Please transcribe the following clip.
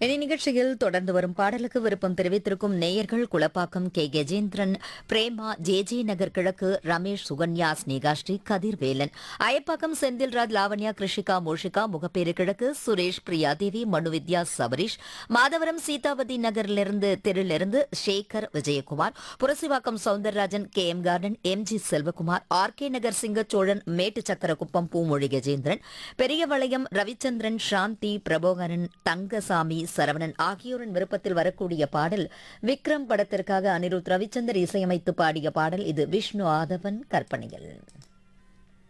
இனி நிகழ்ச்சியில் தொடர்ந்து வரும் பாடலுக்கு விருப்பம் தெரிவித்திருக்கும் நேயர்கள் Kulappakkam K Gajendran Prema J J Nagar கிழக்கு ரமேஷ் சுகன்யா ஸ்னேகாஸ்ரீ கதிர்வேலன் அயப்பாக்கம் செந்தில்ராஜ் லாவண்யா கிருஷிகா மூஷிகா முகப்பேறு கிழக்கு சுரேஷ் பிரியா தேவி மனுவித்யா சபரீஷ் மாதவரம் சீதாவதி நகரிலிருந்து தெருலிருந்து Sekar Vijayakumar Purasaivakkam Soundararajan K M garden M G Selvakumar R K Nagar Singachozhan Mettu Chakkarakuppam Poomozhi Gajendran Periyavalayam Ravichandran Shanthi Prabhakaran Thangasamy Saravanan ஆகியோரின் விருப்பத்தில் வரக்கூடிய பாடல் விக்ரம் படத்திற்காக அனிருத் ரவிச்சந்தர் இசையமைத்து பாடிய பாடல் இது விஷ்ணு ஆதவன் கற்பனையில்